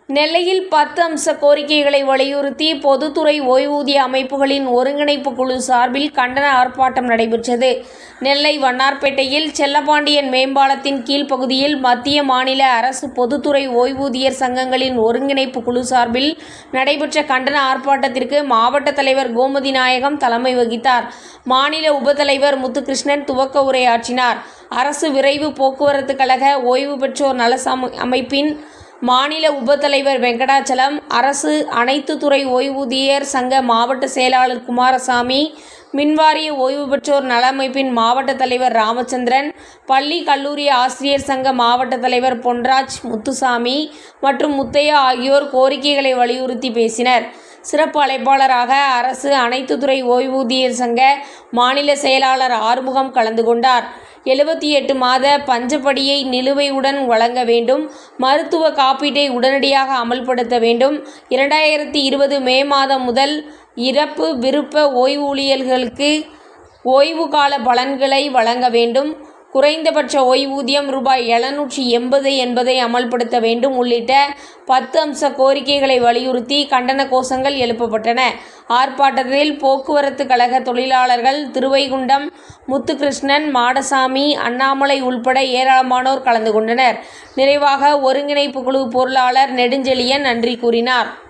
நெல்லையில் பத்து அம்ச கோரிக்கைகளை வலியுறுத்தி பொதுத்துறை ஓய்வூதிய அமைப்புகளின் ஒருங்கிணைப்பு குழு சார்பில் கண்டன ஆர்ப்பாட்டம் நடைபெற்றது நெல்லை வண்ணார்பேட்டையில் செல்லப்பாண்டியன் மேம்பாலத்தின் கீழ்ப்பகுதியில் மத்திய மாநில அரசு பொதுத்துறை ஓய்வூதியர் சங்கங்களின் ஒருங்கிணைப்பு குழு சார்பில் நடைபெற்ற கண்டன ஆர்ப்பாட்டத்திற்கு மாவட்ட தலைவர் கோமதி நாயகம் தலைமை வகித்தார் மாநில உபத்தலைவர் முத்துகிருஷ்ணன் துவக்க உரையாற்றினார் அரசு விரைவு போக்குவரத்து கழக ஓய்வு பெற்றோர் நல சம- அமைப்பின் மாநில உபத்தலைவர் வெங்கடாச்சலம் அரசு அனைத்து துறை ஓய்வூதியர் சங்க மாவட்ட செயலாளர் குமாரசாமி மின்வாரிய ஓய்வு பெற்றோர் நல அமைப்பின் மாவட்ட தலைவர் ராமச்சந்திரன் பள்ளி கல்லூரி ஆசிரியர் சங்க மாவட்ட தலைவர் பொன்ராஜ் முத்துசாமி மற்றும் முத்தையா ஆகியோர் கோரிக்கைகளை வலியுறுத்தி பேசினர் சிறப்பு அழைப்பாளராக அரசு அனைத்து துறை ஓய்வூதியர் சங்க மாநில செயலாளர் ஆறுமுகம் கலந்து கொண்டார் எழுபத்தி எட்டு மாத பஞ்சப்படியை நிலுவையுடன் வழங்க வேண்டும் மருத்துவ காப்பீட்டை உடனடியாக அமல்படுத்த வேண்டும் இரண்டாயிரத்தி இருபது மே மாதம் முதல் இறப்பு விருப்ப ஓய்வூழியர்களுக்கு ஓய்வு கால பலன்களை வழங்க வேண்டும் குறைந்தபட்ச ஓய்வூதியம் ரூபாய் எழுநூற்றி எண்பது என்பதை அமல்படுத்த வேண்டும் உள்ளிட்ட பத்து அம்ச கோரிக்கைகளை வலியுறுத்தி கண்டன கோஷங்கள் எழுப்பப்பட்டன ஆர்ப்பாட்டத்தில் போக்குவரத்து கழக தொழிலாளர்கள் திருவைகுண்டம் முத்துகிருஷ்ணன் மாடசாமி அண்ணாமலை உள்பட ஏராளமானோர் கலந்து கொண்டனர் நிறைவாக ஒருங்கிணைப்பு குழு பொருளாளர் நெடுஞ்செழியன் நன்றி கூறினார்